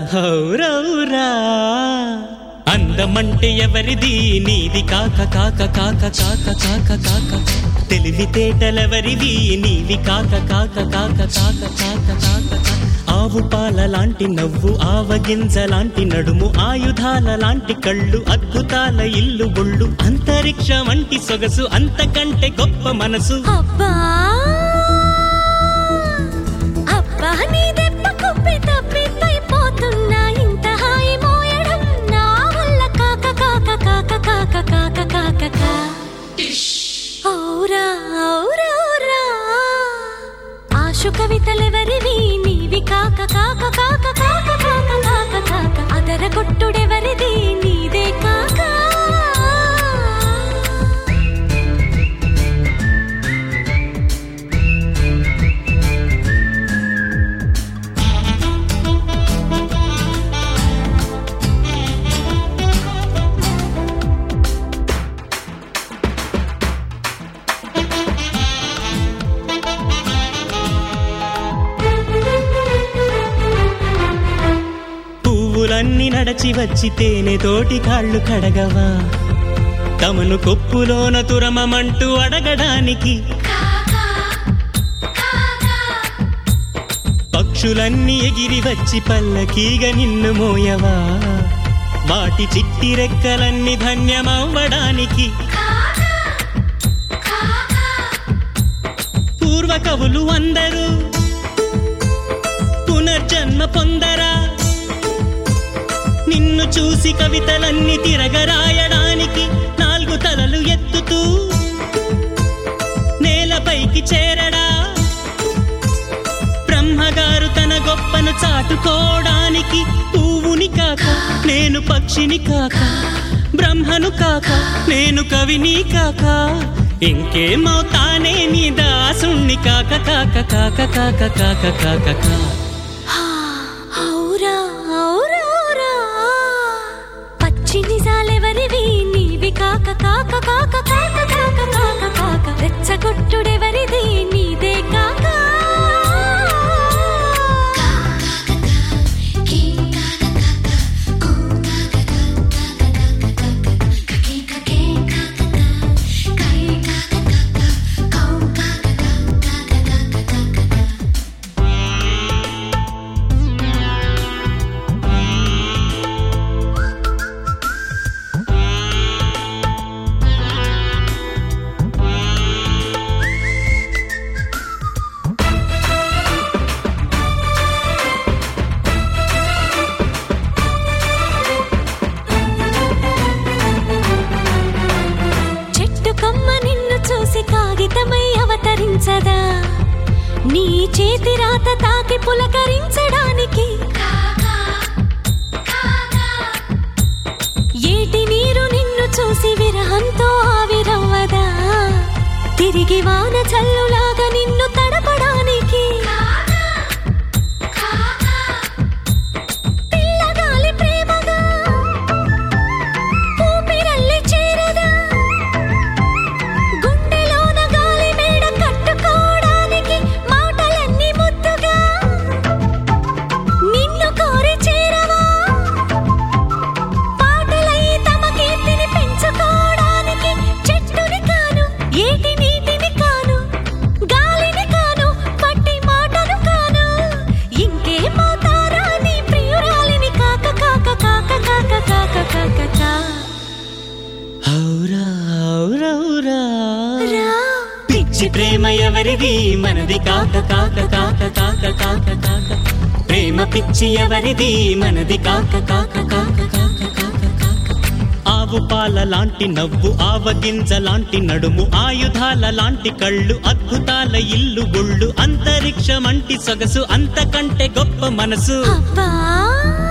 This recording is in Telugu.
హౌరౌరా అందమంటే ఎవరిది నీది కాక కాక కాక కాక కాక కాక తెలివితేటలెవరివి నీవి కాక కాక కాక కాక కాక కాక కాక. ఆవు పాల లాంటి నవ్వు ఆవగింజ లాంటి నడుము ఆయుధాల లాంటి కళ్ళు అద్భుతాల ఇల్లు ఒళ్ళు అంతరిక్ష వంటి సొగసు అంతకంటే గొప్ప మనసు అబ్బా అబ్బా నీ దెబ్బ కుప్పి తప్పిపోతున్నా ఇంత హాయి మోయడం నా వల్ల కాక కాక కాక కాక కాక కాక కా ఔరా ఔరా ఔరా ఆశు కవితలెవరివి నీవి కాక కాక కాక కాక కాక కాక కాక అదర కొట్టుడెవరిది నీదే కాక పువ్వులన్నీ నడచి వచ్చి తేనె తోటి కాళ్ళు కడగవా తమను కొప్పులోన తురమమంటూ అడగడానికి పక్షులన్నీ ఎగిరి వచ్చి పల్లకీగ నిన్ను మోయవా వాటి చిట్టి రెక్కలన్నీ ధన్యమవ్వడానికి పూర్వ కవులు అందరూ పునర్జన్మ పొందరా నిన్ను చూసి కవితలన్నీ తిరగరాయడానికి నాలుగు తలలు ఎత్తుతూ నేలపైకి చేరడా బ్రహ్మగారు తన గొప్పను చాటుకోవడానికి పువ్వుని కాక నేను పక్షిని కాక బ్రహ్మను కాక నేను కవిని కాక ఇంకేమవుతానే నీ దాసుణ్ణి కాక కాక కాక కాక కాక కాక కా ఔరా ఔరా ఔరా పచ్చి నిజాలెవరివి నీవి కాక కాక కాక కాక కాక కాక కాక రెచ్చగొట్టుడెవరిది నీదే కాక చెట్టు కొమ్మ నిన్ను చూసి కాగితమై అవతరించదా నీ చేతి రాత తాకి పులకరించడానికి ఏటి నీరు నిన్ను చూసి విరహంతో ఆవిరవ్వదా తిరిగి వాన చల్లులాగా నిన్ను తడపడానికి పిల్లగాలి ప్రేమగా ఊపిరల్లి చేరదా గుండెలోన గాలి మేడ కట్టుకోవడానికి మాటలన్నీ ముద్దుగా నిన్ను కోరి చేరవా పాటలై తమ కీర్తిని పెంచుకోవడానికి చెట్టుని కాను ఏటి నీటిని కాను గాలిని కాను పట్టి మాటను కాను ఇంకేమవుతారా నీ ప్రియురాలిని కాక కాక కాక కాక కాక కాక కా ఔరా ఔరౌరా రా పిచ్చి ప్రేమ ఎవరిది మనది కాక కాక కాక కాక కాక కాక ప్రేమ పిచ్చి ఎవరిది మనది కాక కాక కాక కాక కాక కాక ఆవు పాల లాంటి నవ్వు ఆవగింజ లాంటి నడుము ఆయుధాల లాంటి కళ్ళు అద్భుతాల ఇల్లు ఒళ్ళు అంతరిక్షమంటి సొగసు అంతకంటే గొప్ప మనసు అబ్బా